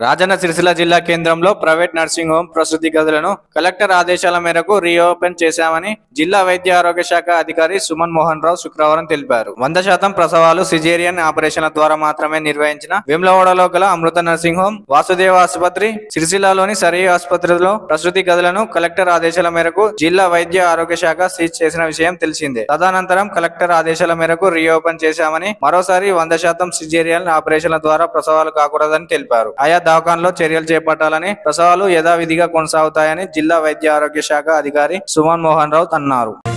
రాజన్న సిరిసిల్ల జిల్లా కేంద్రంలో private nursing home ప్రసూతి గదులను కలెక్టర్ ఆదేశాల మేరకు రీఓపెన్ చేశామని జిల్లా వైద్య ఆరోగ్య శాఖ అధికారి సుమన్ మోహన్ రావు శుక్రవారం తెలిపారు వంద శాతం ప్రసవాలు సిజేరియన్ ఆపరేషన్ల ద్వారా మాత్రమే నిర్వహించిన వేములవాడలో గల అమృత నర్సింగ్ హోం వాసుదేవ ఆసుపత్రి సిరిసిల్లాలోని సరి ఆసుపత్రిలో ప్రసూతి గదులను కలెక్టర్ ఆదేశాల మేరకు జిల్లా వైద్య ఆరోగ్య శాఖ సీజ్ చేసిన విషయం తెలిసిందే తదనంతరం కలెక్టర్ ఆదేశాల మేరకు రీఓపెన్ చేశామని మరోసారి వంద శాతం సిజేరియన్ ఆపరేషన్ల ద్వారా ప్రసవాలు కాకూడదని తెలిపారు ఆయా దవాఖాన్లో చర్యలు చేపట్టాలని ప్రసవాలు యథావిధిగా కొనసాగుతాయని జిల్లా వైద్య ఆరోగ్య శాఖ అధికారి సుమన్ మోహన్ రావు అన్నారు